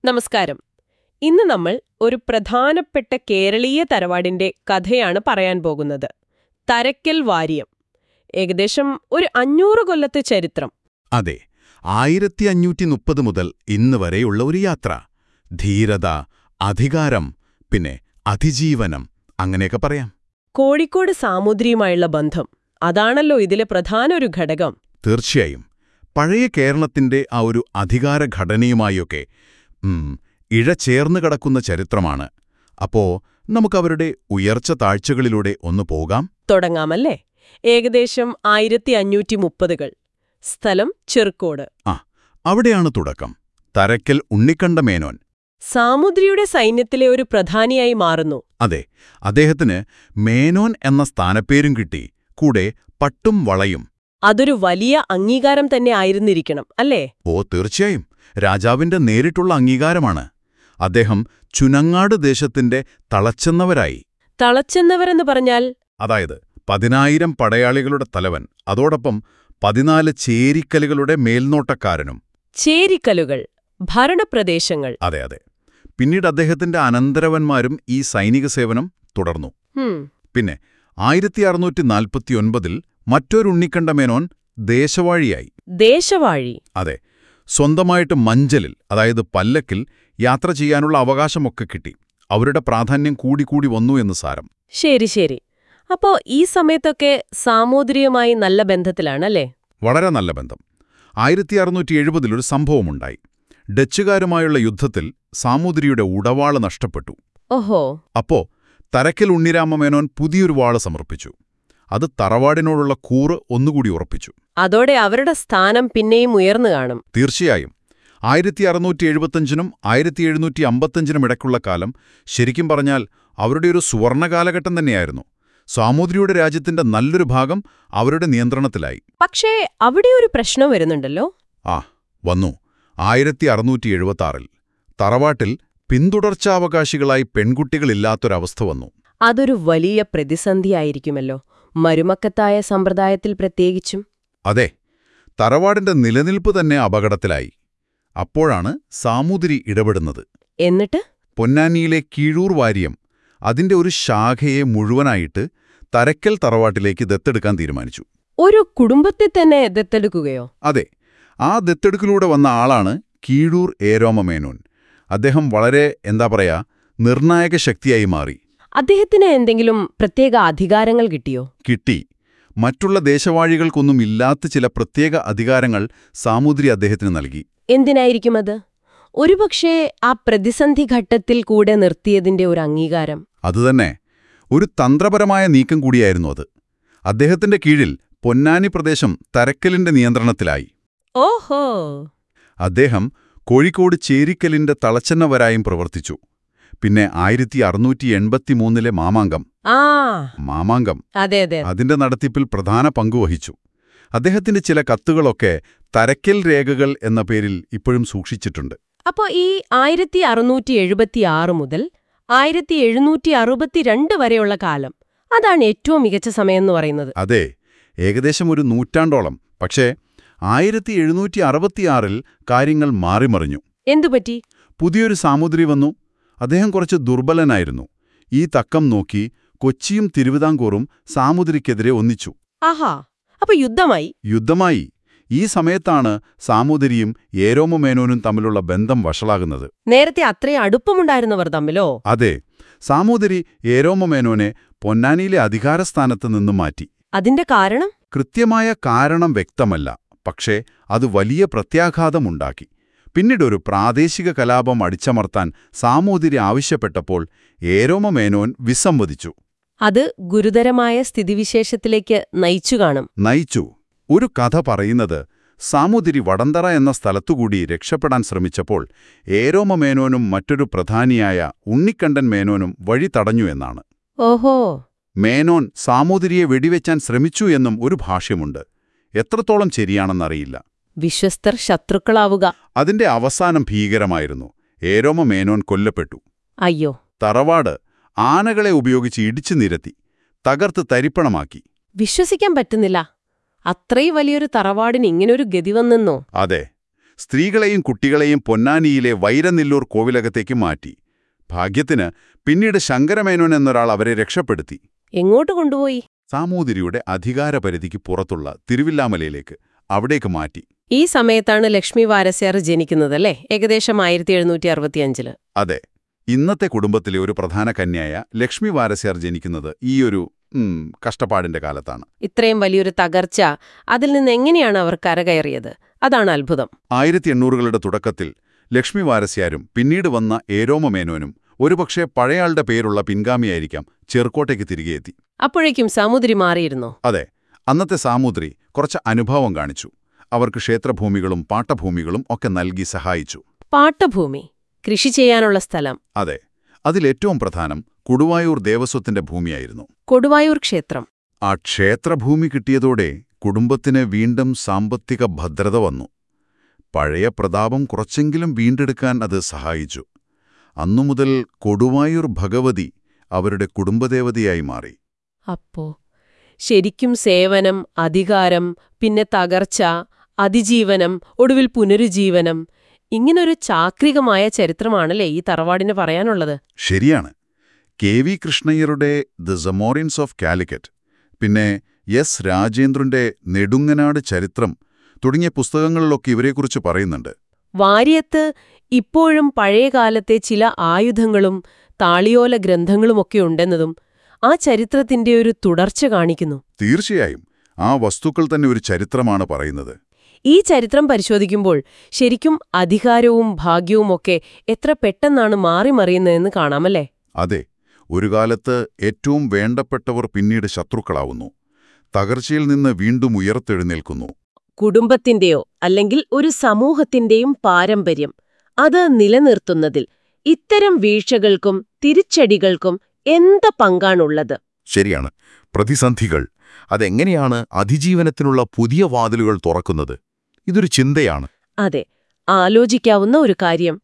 നമസ്കാരം ഇന്ന് നമ്മൾ ഒരു പ്രധാനപ്പെട്ട കേരളീയ തറവാടിന്റെ കഥയാണ് പറയാൻ പോകുന്നത് തരക്കൽ വാര്യം ഏകദേശം ഒരു അഞ്ഞൂറ് കൊല്ലത്തെ ചരിത്രം അതെ ആയിരത്തി അഞ്ഞൂറ്റി മുപ്പത് മുതൽ ഇന്ന് വരെയുള്ള ഒരു യാത്ര ധീരത അധികാരം പിന്നെ അതിജീവനം അങ്ങനെയൊക്കെ പറയാം കോഴിക്കോട് സാമുദ്രിയുമായുള്ള ബന്ധം അതാണല്ലോ ഇതിലെ പ്രധാന ഒരു ഘടകം തീർച്ചയായും പഴയ കേരളത്തിന്റെ ആ ഒരു അധികാര ഘടനയുമായൊക്കെ ഉം, ഇഴചേർന്ന് കിടക്കുന്ന ചരിത്രമാണ് അപ്പോ നമുക്കവരുടെ ഉയർച്ച താഴ്ചകളിലൂടെ ഒന്ന് പോകാം തുടങ്ങാമല്ലേ ഏകദേശം ആയിരത്തി അഞ്ഞൂറ്റി മുപ്പതുകൾ സ്ഥലം ചെറുക്കോട് ആ അവിടെയാണ് തുടക്കം തരക്കൽ ഉണ്ണിക്കണ്ട മേനോൻ സാമുദ്രിയുടെ സൈന്യത്തിലെ ഒരു പ്രധാനിയായി മാറുന്നു അതെ അദ്ദേഹത്തിന് മേനോൻ എന്ന സ്ഥാനപ്പേരും കിട്ടി കൂടെ പട്ടും വളയും അതൊരു വലിയ അംഗീകാരം തന്നെ ആയിരുന്നിരിക്കണം അല്ലേ ഓ തീർച്ചയായും രാജാവിന്റെ നേരിട്ടുള്ള അംഗീകാരമാണ് അദ്ദേഹം ചുനങ്ങാട് ദേശത്തിന്റെ തളച്ചെന്നവരായി തളച്ചെന്നവരെന്ന് പറഞ്ഞാൽ അതായത് പതിനായിരം പടയാളികളുടെ തലവൻ അതോടൊപ്പം പതിനാല് ചേരിക്കലുകളുടെ മേൽനോട്ടക്കാരനും ചേരിക്കലുകൾ ഭരണപ്രദേശങ്ങൾ അതെ അതെ പിന്നീട് അദ്ദേഹത്തിന്റെ അനന്തരവന്മാരും ഈ സൈനിക സേവനം തുടർന്നു ഹും, പിന്നെ ആയിരത്തി അറുന്നൂറ്റി നാൽപ്പത്തിയൊൻപതിൽ മറ്റൊരു ഉണ്ണിക്കണ്ട മേനോൻ ദേശവാഴിയായി ദേശവാഴി അതെ സ്വന്തമായിട്ട് മഞ്ചലിൽ അതായത് പല്ലക്കിൽ യാത്ര ചെയ്യാനുള്ള അവകാശമൊക്കെ കിട്ടി അവരുടെ പ്രാധാന്യം കൂടിക്കൂടി വന്നു എന്ന് സാരം ശരി ശരി അപ്പോ ഈ സമയത്തൊക്കെ സാമൂതിരിയുമായി നല്ല ബന്ധത്തിലാണല്ലേ വളരെ നല്ല ബന്ധം ആയിരത്തി അറുന്നൂറ്റി എഴുപതിലൊരു സംഭവമുണ്ടായി ഡച്ചുകാരുമായുള്ള യുദ്ധത്തിൽ സാമൂതിരിയുടെ ഉടവാള് നഷ്ടപ്പെട്ടു ഓഹോ അപ്പോ തരക്കൽ ഉണ്ണിരാമമേനോൻ പുതിയൊരു വാള് സമർപ്പിച്ചു അത് തറവാടിനോടുള്ള കൂറ് ഒന്നുകൂടി ഉറപ്പിച്ചു അതോടെ അവരുടെ സ്ഥാനം പിന്നെയും ഉയർന്നു കാണും തീർച്ചയായും ആയിരത്തി അറുന്നൂറ്റി എഴുപത്തഞ്ചിനും ആയിരത്തി എഴുന്നൂറ്റി അമ്പത്തഞ്ചിനും ഇടയ്ക്കുള്ള കാലം ശരിക്കും പറഞ്ഞാൽ അവരുടെ ഒരു സുവർണ കാലഘട്ടം തന്നെയായിരുന്നു സാമൂതിരിയുടെ രാജ്യത്തിന്റെ നല്ലൊരു ഭാഗം അവരുടെ നിയന്ത്രണത്തിലായി പക്ഷേ അവിടെ ഒരു പ്രശ്നം വരുന്നുണ്ടല്ലോ ആ വന്നു ആയിരത്തി അറുന്നൂറ്റി എഴുപത്താറിൽ തറവാട്ടിൽ പിന്തുടർച്ചാവകാശികളായി പെൺകുട്ടികളില്ലാത്തൊരവസ്ഥ വന്നു അതൊരു വലിയ പ്രതിസന്ധിയായിരിക്കുമല്ലോ മരുമക്കത്തായ സമ്പ്രദായത്തിൽ പ്രത്യേകിച്ചും അതെ തറവാടിന്റെ നിലനിൽപ്പ് തന്നെ അപകടത്തിലായി അപ്പോഴാണ് സാമൂതിരി ഇടപെടുന്നത് എന്നിട്ട് പൊന്നാനിയിലെ കീഴൂർ വാര്യം അതിന്റെ ഒരു ശാഖയെ മുഴുവനായിട്ട് തരക്കൽ തറവാട്ടിലേക്ക് ദത്തെടുക്കാൻ തീരുമാനിച്ചു ഒരു കുടുംബത്തെ തന്നെ ദത്തെടുക്കുകയോ അതെ ആ ദത്തെടുക്കിലൂടെ വന്ന ആളാണ് കീഴൂർ ഏരോമമേനോൻ അദ്ദേഹം വളരെ എന്താ പറയാ നിർണായക ശക്തിയായി മാറി അദ്ദേഹത്തിന് എന്തെങ്കിലും പ്രത്യേക അധികാരങ്ങൾ കിട്ടിയോ കിട്ടി മറ്റുള്ള ദേശവാഴികൾക്കൊന്നും ഇല്ലാത്ത ചില പ്രത്യേക അധികാരങ്ങൾ സാമൂതിരി അദ്ദേഹത്തിന് നൽകി എന്തിനായിരിക്കും അത് ഒരുപക്ഷേ ആ പ്രതിസന്ധി ഘട്ടത്തിൽ കൂടെ നിർത്തിയതിന്റെ ഒരു അംഗീകാരം അതുതന്നെ ഒരു തന്ത്രപരമായ നീക്കം കൂടിയായിരുന്നു അത് അദ്ദേഹത്തിന്റെ കീഴിൽ പൊന്നാനി പ്രദേശം തരക്കലിന്റെ നിയന്ത്രണത്തിലായി ഓഹോ അദ്ദേഹം കോഴിക്കോട് ചേരിക്കലിന്റെ തളച്ചെന്നവരായും പ്രവർത്തിച്ചു പിന്നെ ആയിരത്തി അറുന്നൂറ്റി എൺപത്തിമൂന്നിലെ മാമാങ്കം ആ മാമാങ്കം അതെ അതെ അതിന്റെ നടത്തിപ്പിൽ പ്രധാന പങ്കുവഹിച്ചു അദ്ദേഹത്തിന്റെ ചില കത്തുകളൊക്കെ തരക്കൽ രേഖകൾ എന്ന പേരിൽ ഇപ്പോഴും സൂക്ഷിച്ചിട്ടുണ്ട് അപ്പോ ഈ ആയിരത്തി അറുന്നൂറ്റി എഴുപത്തിയാറ് മുതൽ ആയിരത്തി എഴുന്നൂറ്റി അറുപത്തിരണ്ട് വരെയുള്ള കാലം അതാണ് ഏറ്റവും മികച്ച സമയം എന്ന് പറയുന്നത് അതെ ഏകദേശം ഒരു നൂറ്റാണ്ടോളം പക്ഷേ ആയിരത്തി എഴുന്നൂറ്റി അറുപത്തിയാറിൽ കാര്യങ്ങൾ മാറിമറിഞ്ഞു എന്തുപറ്റി പുതിയൊരു സാമുദ്രി വന്നു അദ്ദേഹം കുറച്ച് ദുർബലനായിരുന്നു ഈ തക്കം നോക്കി കൊച്ചിയും തിരുവിതാംകൂറും സാമുദ്രിക്കെതിരെ ഒന്നിച്ചു ആഹാ അപ്പൊ യുദ്ധമായി യുദ്ധമായി ഈ സമയത്താണ് സാമൂതിരിയും ഏരോമമേനോനും തമ്മിലുള്ള ബന്ധം വഷളാകുന്നത് നേരത്തെ അത്രയും അടുപ്പമുണ്ടായിരുന്നവർ തമ്മിലോ അതെ സാമൂതിരി ഏരോമമേനോനെ പൊന്നാനിയിലെ അധികാരസ്ഥാനത്ത് നിന്നും മാറ്റി അതിന്റെ കാരണം കൃത്യമായ കാരണം വ്യക്തമല്ല പക്ഷേ അത് വലിയ പ്രത്യാഘാതമുണ്ടാക്കി പിന്നീടൊരു പ്രാദേശിക കലാപം അടിച്ചമർത്താൻ സാമൂതിരി ആവശ്യപ്പെട്ടപ്പോൾ ഏരോമമേനോൻ വിസമ്മതിച്ചു അത് ഗുരുതരമായ സ്ഥിതിവിശേഷത്തിലേക്ക് നയിച്ചു കാണും നയിച്ചു ഒരു കഥ പറയുന്നത് സാമൂതിരി വടന്തറ എന്ന സ്ഥലത്തുകൂടി രക്ഷപ്പെടാൻ ശ്രമിച്ചപ്പോൾ ഏരോമമേനോനും മറ്റൊരു പ്രധാനിയായ ഉണ്ണിക്കണ്ടൻ മേനോനും വഴി തടഞ്ഞു എന്നാണ് ഓഹോ മേനോൻ സാമൂതിരിയെ വെടിവെച്ചാൻ ശ്രമിച്ചു എന്നും ഒരു ഭാഷ്യമുണ്ട് എത്രത്തോളം ശരിയാണെന്നറിയില്ല വിശ്വസ്തർ ശത്രുക്കളാവുക അതിന്റെ അവസാനം ഭീകരമായിരുന്നു ഏരോമ മേനോൻ കൊല്ലപ്പെട്ടു അയ്യോ തറവാട് ആനകളെ ഉപയോഗിച്ച് ഇടിച്ചു നിരത്തി തകർത്ത് തരിപ്പണമാക്കി വിശ്വസിക്കാൻ പറ്റുന്നില്ല അത്രയും വലിയൊരു തറവാടിന് ഇങ്ങനൊരു ഗതി വന്നെന്നോ അതെ സ്ത്രീകളെയും കുട്ടികളെയും പൊന്നാനിയിലെ വൈരനെല്ലൂർ കോവിലകത്തേക്ക് മാറ്റി ഭാഗ്യത്തിന് പിന്നീട് ശങ്കരമേനോൻ എന്നൊരാൾ അവരെ രക്ഷപ്പെടുത്തി എങ്ങോട്ട് കൊണ്ടുപോയി സാമൂതിരിയുടെ അധികാരപരിധിക്ക് പുറത്തുള്ള തിരുവില്ലാമലയിലേക്ക് അവിടേക്ക് മാറ്റി ഈ സമയത്താണ് ലക്ഷ്മി വാരസ്യാർ ജനിക്കുന്നതല്ലേ ഏകദേശം ആയിരത്തി എഴുന്നൂറ്റി അറുപത്തിയഞ്ചില് അതെ ഇന്നത്തെ കുടുംബത്തിലെ ഒരു പ്രധാന കന്യായ ലക്ഷ്മി വാരസ്യാർ ജനിക്കുന്നത് ഈയൊരു ഉം, കഷ്ടപ്പാടിന്റെ കാലത്താണ് ഇത്രയും വലിയൊരു തകർച്ച അതിൽ നിന്ന് എങ്ങനെയാണ് അവർ കരകയറിയത് അതാണ് അത്ഭുതം ആയിരത്തി എണ്ണൂറുകളുടെ തുടക്കത്തിൽ ലക്ഷ്മി വാരസ്യാരും പിന്നീട് വന്ന ഏരോമ മേനോനും ഒരുപക്ഷെ പഴയയാളുടെ പേരുള്ള പിൻഗാമിയായിരിക്കാം ചെറുക്കോട്ടയ്ക്ക് തിരികെ എത്തി അപ്പോഴേക്കും സമുദ്രി മാറിയിരുന്നോ അതെ അന്നത്തെ സാമൂദ്രി കുറച്ച് അനുഭവം കാണിച്ചു അവർക്ക് ക്ഷേത്രഭൂമികളും പാട്ടഭൂമികളും ഒക്കെ നൽകി സഹായിച്ചു പാട്ടഭൂമി കൃഷി ചെയ്യാനുള്ള സ്ഥലം അതെ അതിലേറ്റവും പ്രധാനം കൊടുവായൂർ ദേവസ്വത്തിന്റെ ഭൂമിയായിരുന്നു കൊടുവായൂർ ക്ഷേത്രം ആ ക്ഷേത്രഭൂമി കിട്ടിയതോടെ കുടുംബത്തിന് വീണ്ടും സാമ്പത്തിക ഭദ്രത വന്നു പഴയ പ്രതാപം കുറച്ചെങ്കിലും വീണ്ടെടുക്കാൻ അത് സഹായിച്ചു അന്നുമുതൽ കൊടുവായൂർ ഭഗവതി അവരുടെ കുടുംബദേവതയായി മാറി അപ്പോ ശരിക്കും സേവനം അധികാരം പിന്നെ തകർച്ച അതിജീവനം ഒടുവിൽ പുനരുജ്ജീവനം ഇങ്ങനൊരു ചാക്രികമായ ചരിത്രമാണല്ലേ ഈ തറവാടിന് പറയാനുള്ളത് ശരിയാണ് കെ വി കൃഷ്ണയ്യരുടെ ദ സമോറിൻസ് ഓഫ് കാലിക്കറ്റ് പിന്നെ എസ് രാജേന്ദ്രന്റെ നെടുങ്ങനാട് ചരിത്രം തുടങ്ങിയ പുസ്തകങ്ങളിലൊക്കെ ഇവരെക്കുറിച്ച് പറയുന്നുണ്ട് വാര്യത്ത് ഇപ്പോഴും പഴയകാലത്തെ ചില ആയുധങ്ങളും താളിയോല ഗ്രന്ഥങ്ങളുമൊക്കെ ഉണ്ടെന്നതും ആ ചരിത്രത്തിന്റെ ഒരു തുടർച്ച കാണിക്കുന്നു തീർച്ചയായും ആ വസ്തുക്കൾ തന്നെ ഒരു ചരിത്രമാണ് പറയുന്നത് ഈ ചരിത്രം പരിശോധിക്കുമ്പോൾ ശരിക്കും അധികാരവും ഭാഗ്യവുമൊക്കെ എത്ര പെട്ടെന്നാണ് മാറിമറിയുന്നതെന്ന് കാണാമല്ലേ അതെ ഒരു കാലത്ത് ഏറ്റവും വേണ്ടപ്പെട്ടവർ പിന്നീട് ശത്രുക്കളാവുന്നു തകർച്ചയിൽ നിന്ന് വീണ്ടും ഉയർത്തെഴുന്നേൽക്കുന്നു കുടുംബത്തിന്റെയോ അല്ലെങ്കിൽ ഒരു സമൂഹത്തിന്റെയും പാരമ്പര്യം അത് നിലനിർത്തുന്നതിൽ ഇത്തരം വീഴ്ചകൾക്കും തിരിച്ചടികൾക്കും എന്ത് പങ്കാണുള്ളത് ശരിയാണ് പ്രതിസന്ധികൾ അതെങ്ങനെയാണ് അതിജീവനത്തിനുള്ള പുതിയ വാതിലുകൾ തുറക്കുന്നത് ഇതൊരു ചിന്തയാണ് അതെ ആലോചിക്കാവുന്ന ഒരു കാര്യം